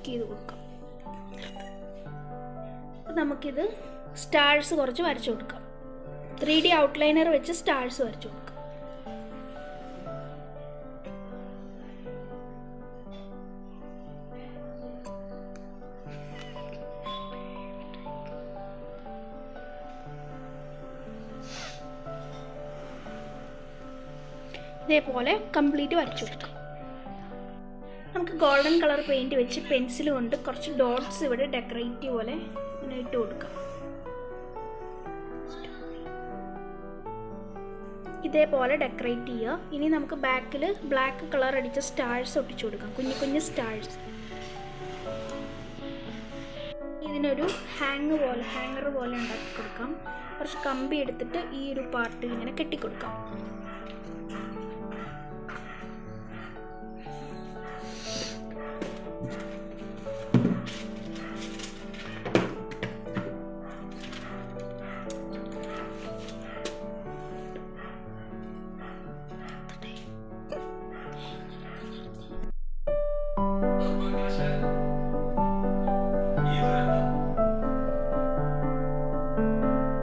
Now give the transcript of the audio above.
stick ചെയ്ത് കൊടുക്കാം അപ്പം നമുക്കിത് സ്റ്റാഴ്സ് കുറച്ച് വരച്ചു കൊടുക്കാം ത്രീ ഡി ഔട്ട്ലൈനർ വെച്ച് സ്റ്റാഴ്സ് വരച്ചു കൊടുക്കാം ഇതേപോലെ കംപ്ലീറ്റ് വരച്ചു കൊടുക്കാം നമുക്ക് ഗോൾഡൻ കളർ പെയിൻറ് വെച്ച് പെൻസിൽ കൊണ്ട് കുറച്ച് ഡോട്ട്സ് ഇവിടെ ഡെക്കറേറ്റ് പോലെ ഇങ്ങനെ ഇട്ട് കൊടുക്കാം ഇതേപോലെ ഡെക്കറേറ്റ് ചെയ്യുക ഇനി നമുക്ക് ബാക്കിൽ ബ്ലാക്ക് കളർ അടിച്ച സ്റ്റാഴ്സ് ഒട്ടിച്ചു കൊടുക്കാം കുഞ്ഞു കുഞ്ഞു സ്റ്റാഴ്സ് ഇതിനൊരു ഹാങ് പോലെ ഹാങ്ങർ പോലെ ഉണ്ടാക്കി കൊടുക്കാം കുറച്ച് കമ്പി എടുത്തിട്ട് ഈ ഒരു പാർട്ടിൽ ഇങ്ങനെ കെട്ടിക്കൊടുക്കാം